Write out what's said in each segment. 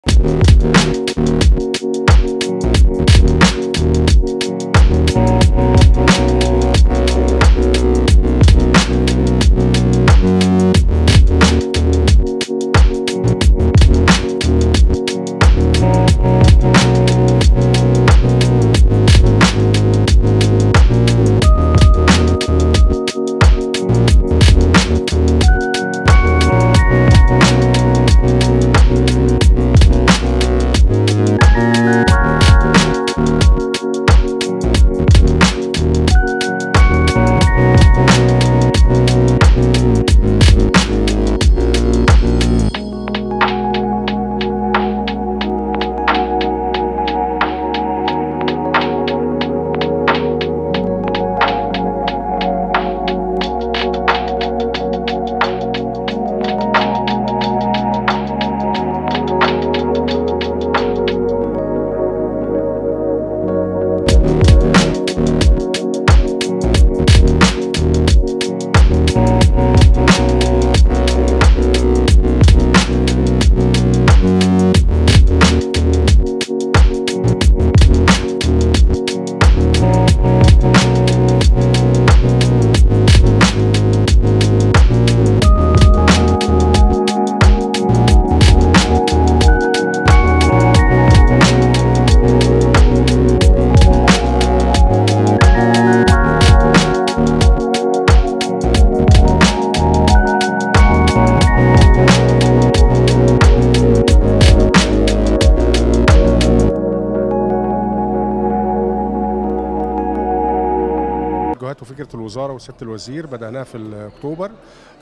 توجهات وفكره الوزاره وسياده الوزير بداناها في اكتوبر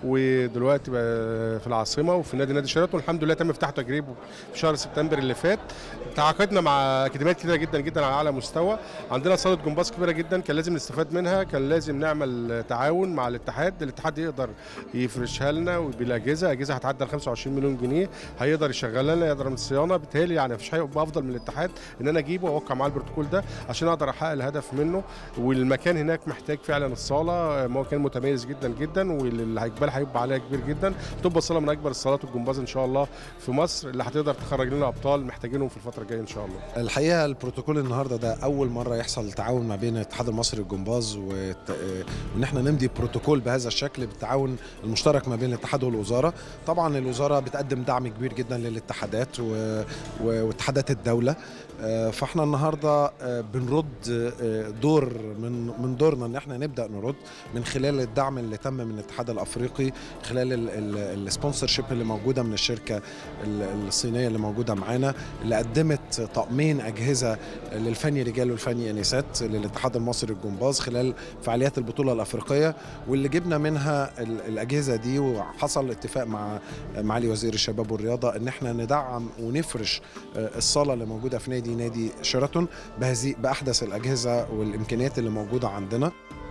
ودلوقتي بقى في العاصمه وفي نادي نادي شيراتون الحمد لله تم افتتاح تجريبه في شهر سبتمبر اللي فات تعاقدنا مع اكاديميات كتيره جدا جدا على اعلى مستوى عندنا صاله جمباز كبيره جدا كان لازم نستفاد منها كان لازم نعمل تعاون مع الاتحاد الاتحاد يقدر يفرشها لنا بالاجهزه اجهزه هتعدي ال 25 مليون جنيه هيقدر يشغل لنا يقدر من الصيانه بالتالي يعني مفيش هيبقى افضل من الاتحاد ان انا اجيبه واوقع معاه البروتوكول ده عشان اقدر احقق الهدف منه والمكان هناك محتاج فعلا الصاله مكان متميز جدا جدا واللي هيقبل هيبقى عليها كبير جدا تبقى الصاله من اكبر الصالات الجمباز ان شاء الله في مصر اللي هتقدر تخرج لنا ابطال محتاجينهم في الفتره الجايه ان شاء الله الحقيقه البروتوكول النهارده ده اول مره يحصل تعاون ما بين الاتحاد المصري للجمباز وت- وان احنا نمضي بروتوكول بهذا الشكل بالتعاون المشترك ما بين الاتحاد والوزاره طبعا الوزاره بتقدم دعم كبير جدا للاتحادات و- و- واتحادات الدوله آه، فاحنا النهارده آه، بنرد آه، دور من من دورنا ان احنا نبدا نرد من خلال الدعم اللي تم من الاتحاد الافريقي خلال السبونسر شيب اللي موجوده من الشركه ال- الصينيه اللي موجوده معانا اللي قدمت طقمين اجهزه للفني رجال والفني انسات للاتحاد المصري للجمباز خلال فعاليات البطوله الافريقيه واللي جبنا منها ال- الاجهزه دي وحصل اتفاق مع معالي وزير الشباب والرياضه ان احنا ندعم ونفرش آه، الصاله اللي موجوده في نادي نادي شيراتون بهذه باحدث الاجهزه والامكانيات اللي موجوده عندنا